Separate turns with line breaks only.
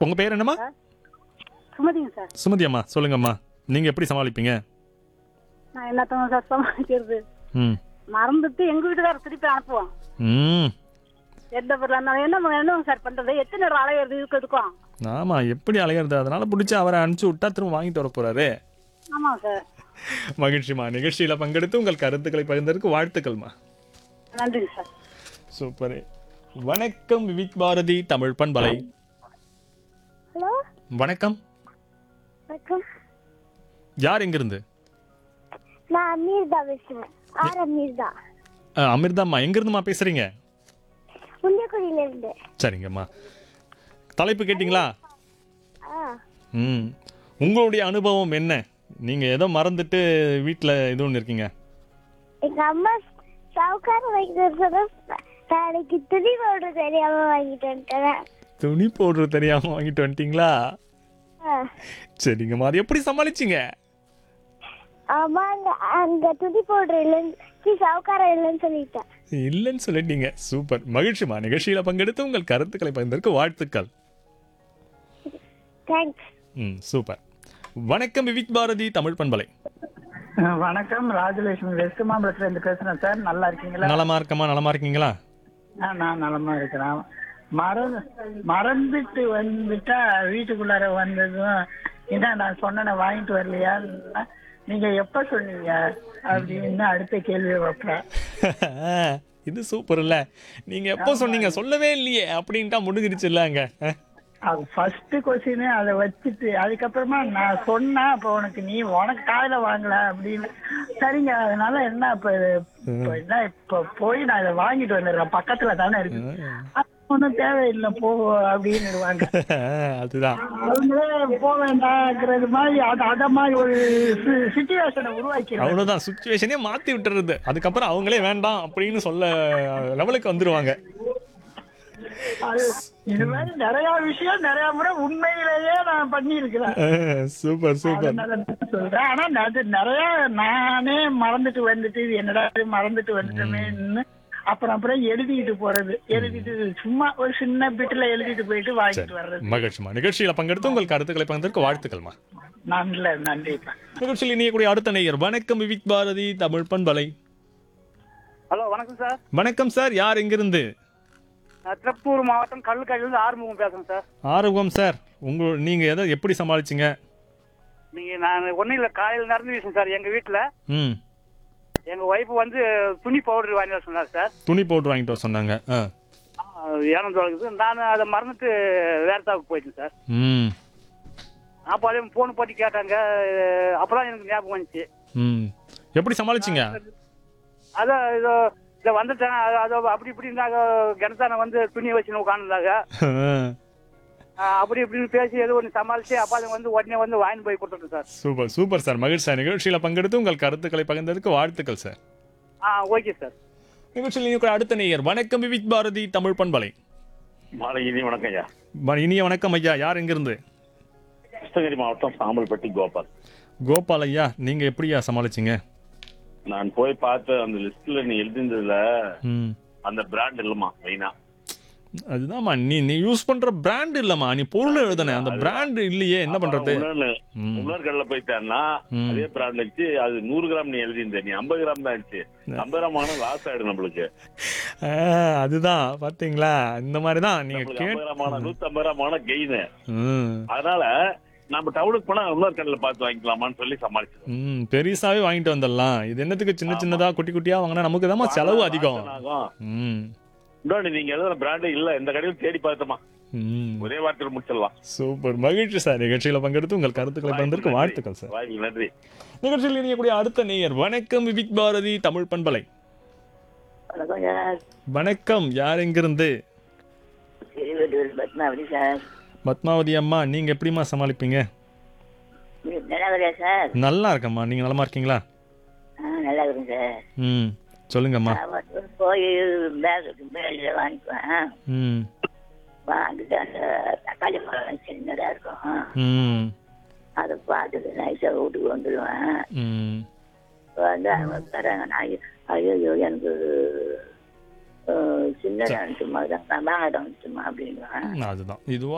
உங்க பேர் என்னம்மா
சுமதிங்க சார்
சுமதி அம்மா சொல்லுங்கம்மா நீங்க எப்படி சமாளிப்பீங்க
நான் என்னத்தவங்க சார் சமாளிக்கிறது
ம்
மறந்துட்டு எங்க வீட்டுக்காரர் திருப்பி அனுப்புவோம்
ம்
எந்த பொருளா இருந்தாலும் என்ன என்னங்க சார் பண்றது எத்தனை நேரம் அலையிறது இருக்கிறதுக்கும்
ஆமா எப்படி அலையிறது அதனால பிடிச்சி அவரை அனுப்பிச்சு விட்டா திரும்ப வாங்கிட்டு வர போறாரு
ஆமாங்க சார்
மகிழ்ச்சிமா நிகழ்ச்சியில பங்கெடுத்து உங்கள் கருத்துக்களை பகிர்ந்ததற்கு வாழ்த்துக்கள்மா
நன்றிங்க சார்
சூப்பர் வணக்கம் விவிக் பாரதி தமிழ் பண்பலை
ஹலோ
வணக்கம்
வணக்கம்
யார் எங்கிருந்து
நான் அமீர்தா பேசுறேன் ஆர் அமீர்தா
அஹ், அமிர்தாம்மா எங்கிருந்துமா பேசுறீங்க
உண்டியக்குடியில இருந்து
சரிங்கம்மா தலைப்பு கேட்டிங்களா
ஆ
ம் உங்களுடைய அனுபவம் என்ன நீங்க ஏதோ மறந்துட்டு வீட்டில் இது ஒன்று இருக்கீங்க
எங்க அம்மா சவுக்கார வைக்கிறது சொன்னா நாளைக்கு துணி போடுற தெரியாம வாங்கிட்டு வந்துட்டேன்
துணி போடுறது தெரியாம வாங்கிட்டு வந்துட்டீங்களா
ஆ.
சரிங்கம்மா அது எப்படி சமாளிச்சீங்க
ஆமா அங்க அங்க துணி போடுற இல்லைன்னு சவுக்காரம் இல்லைன்னு சொல்லிட்டேன்
இல்லைன்னு சொல்லிட்டீங்க சூப்பர் மகிழ்ச்சிமா நிகழ்ச்சியில பங்கெடுத்து உங்கள் கருத்துக்களை பகிர்ந்ததற்கு வாழ்த்துக்கள்
தேங்க்ஸ்
ம் சூப்பர் வணக்கம் விவிக் பாரதி தமிழ் பண்பலை
வணக்கம் ராஜலட்சுமி வெஸ்ட் மாம்பலத்துல இருந்து பேசுறேன் சார் நல்லா இருக்கீங்களா
நலமா இருக்கமா நலமா இருக்கீங்களா
ஆ, நான் நலமா இருக்கிறேன் மறந்து மறந்துட்டு வந்துட்டா வீட்டுக்குள்ளார வந்ததும் என்ன நான் சொன்னேன் வாங்கிட்டு வரலையா நீங்க எப்ப சொன்னீங்க அப்படின்னு அடுத்த கேள்வி வைப்பேன்
இது சூப்பர் இல்ல நீங்க எப்போ சொன்னீங்க சொல்லவே இல்லையே அப்படின்ட்டா முடிஞ்சிருச்சு இல்லங்க
அது ஃபர்ஸ்ட் கொஸ்டின் அதை வச்சுட்டு அதுக்கப்புறமா நான் சொன்னேன் அப்ப உனக்கு நீ உனக்கு காதுல வாங்கல அப்படின்னு சரிங்க அதனால என்ன இப்ப இப்ப என்ன இப்ப போய் நான் இதை வாங்கிட்டு வந்துடுறேன் பக்கத்துல தானே இருக்கு அது ஒண்ணும் தேவையில்லை போ அப்படின்னுடுவாங்க
அதுதான்
அவங்களே போக வேண்டாங்கிறது மாதிரி அது அத மாதிரி ஒரு சுச்சுவேஷனை உருவாக்கி
அவ்வளவுதான் சுச்சுவேஷனே மாத்தி விட்டுறது அதுக்கப்புறம் அவங்களே வேண்டாம் அப்படின்னு சொல்ல லெவலுக்கு வந்துருவாங்க
அது இது மாதிரி நிறைய விஷயம் நிறைய முறை உண்மையிலேயே நான் பண்ணியிருக்கிறேன்
சூப்பர் சூப்பர்
அதனால நான் சொல்றேன் ஆனா அது நிறைய நானே மறந்துட்டு வந்துட்டு இது என்னடா இது மறந்துட்டு வந்துட்டோமேன்னு அப்புறம் அப்புறம் எழுதிட்டு போறது எழுதிட்டு சும்மா ஒரு சின்ன பிட்டுல எழுதிட்டு போயிட்டு வாங்கிட்டு வர்றது
மகிழ்ச்சிமா நிகழ்ச்சியில பங்கெடுத்து உங்கள் கருத்துக்களை பகிர்ந்ததற்கு வாழ்த்துக்கள்மா
நல்ல நன்றிப்பா
நிகழ்ச்சியில் இணையக்கூடிய அடுத்த நேயர் வணக்கம் விவிக் பாரதி தமிழ் பண்பலை
ஹலோ வணக்கம் சார்
வணக்கம் சார் யார் எங்கிருந்து
நான் திருப்பூர் மாவட்டம் கல்லுக்காயிலிருந்து ஆறுமுகம் பேசுறேன் சார்
ஆரோக்கியம் சார் உங்க நீங்க எதை எப்படி சமாளிச்சீங்க
நீங்க நான் ஒன்றும் இல்லை காலையில் நடந்து விஷயம் சார் எங்க வீட்டில்
ம்
எங்க ஒய்ஃப் வந்து துணி பவுடர் வாங்கி வர சொன்னார் சார்
துணி போட்டு வாங்கிட்டு வர சொன்னாங்க ஆ
ஏனம் தொடங்குது நான் அதை மறந்துட்டு வேற தாவுக்கு போயிட்டேன் சார்
ம்
அப்போ அதே ஃபோன் போட்டு கேட்டாங்க அப்பதான் எனக்கு ஞாபகம் வந்துச்சு
ம் எப்படி சமாளிச்சீங்க
அதான் இதோ இதை வந்துட்டேன் அது அதோ அப்படி இப்படி இருந்தாங்க கிணத்தான வந்து துணியை வச்சு உட்காந்துருந்தாங்க அப்படி இப்படின்னு பேசி ஏதோ ஒன்று சமாளிச்சு அப்பா அதை வந்து உடனே வந்து வாங்கி போய் கொடுத்துட்டேன் சார்
சூப்பர் சூப்பர் சார் மகிழ்ச்சி சார் நிகழ்ச்சியில பங்கெடுத்து உங்கள் கருத்துக்களை பகிர்ந்ததற்கு வாழ்த்துக்கள் சார்
ஆ ஓகே சார்
நிகழ்ச்சியில் இணையக்கூடிய அடுத்த நேயர் வணக்கம் விவிக் பாரதி தமிழ் பண்பலை
மாலை இனி வணக்கம் ஐயா
வ- இனிய வணக்கம் ஐயா யார் எங்கிருந்து
கிருஷ்ணகிரி மாவட்டம் சாம்பல்பட்டி கோபால்
கோபால் ஐயா நீங்க எப்படியா சமாளிச்சீங்க
நான் போய் பார்த்து அந்த லிஸ்ட்ல நீ எழுதிருந்ததுல
ம்
அந்த பிராண்ட் இல்லம்மா மெயினா
அதுதான்மா நீ நீ யூஸ் பண்ற பிராண்ட் இல்லம்மா நீ பொருள் எழுதுன அந்த பிராண்ட் இல்லையே என்ன பண்றது ம்.
உணர்கடல போயிட்டேன்னா
ம்.
அதே பிராண்ட் வச்சு அது நூறு கிராம் நீ எழுதியிருந்த நீ ஐம்பது கிராம் தான் இருந்துச்சு ஐம்பது கிராம் ஆனா லாஸ் ஆயிடும் நம்மளுக்கு
ஆ, அதுதான் பாத்தீங்களா இந்த மாதிரி தான் நீங்க
நம்மளுக்கு
கேட்
ஐம்பது கிராம் ஆனா நூத்தி ஐம்பது கிராம் ஆனா கெயின்
ம்
அதனால நம்ம டவுனுக்கு போனா இன்னொரு கடையில பார்த்து வாங்கிக்கலாமான்னு சொல்லி சமாளிச்சிருவோம்
ம் பெருசாவே வாங்கிட்டு வந்துடலாம் இது என்னத்துக்கு சின்ன சின்னதா குட்டி குட்டியா வாங்கினா நமக்கு தான் செலவு அதிகம்
ஆகும்
ம்
இன்னொன்னு நீங்க எழுதுற பிராண்டு இல்ல இந்த கடையில் தேடி பார்த்தோமா
ம்
ஒரே வார்த்தையில் முடிச்சிடலாம்
சூப்பர் மகிழ்ச்சி சார் நிகழ்ச்சியில பங்கெடுத்து உங்கள் கருத்துக்களை பகிர்ந்ததற்கு வாழ்த்துக்கள் சார்
வாய்ப்பு நன்றி
நிகழ்ச்சியில் இணையக்கூடிய அடுத்த நேயர் வணக்கம் விபிக் பாரதி தமிழ் பண்பலை
வணக்கம் சார்
வணக்கம் யார் எங்கிருந்து
திருவள்ளூர் பத்மாவதி சார்
பத்மாவதி அம்மா நீங்க எப்படிம்மா சமாளிப்பீங்க
நீங்க நல்லா இருக்கிறியா சார்
நல்லா இருக்கம்மா நீங்க நலமா இருக்கீங்களா
ஆ நல்லா இருக்கிறேன் சார்
ம் சொல்லுங்கம்மா
அவன் போய் பேக் மேலில் வாங்கிக்குவேன்
ம்
வாங்கிட்டு அந்த தக்காளி பழம் சின்னதாக இருக்கும்
ம்
அதை பார்த்துட்டு நைஸாக வீட்டுக்கு வந்துடுவேன்
ம்
வந்து அவங்க தராங்க நான் ஐயோ எனக்கு அஹ், சின்னதாக இருந்துச்சுமா தான் வாங்கதான் இருந்துச்சுமா அப்படின்வேன்
அதுதான் இதுவா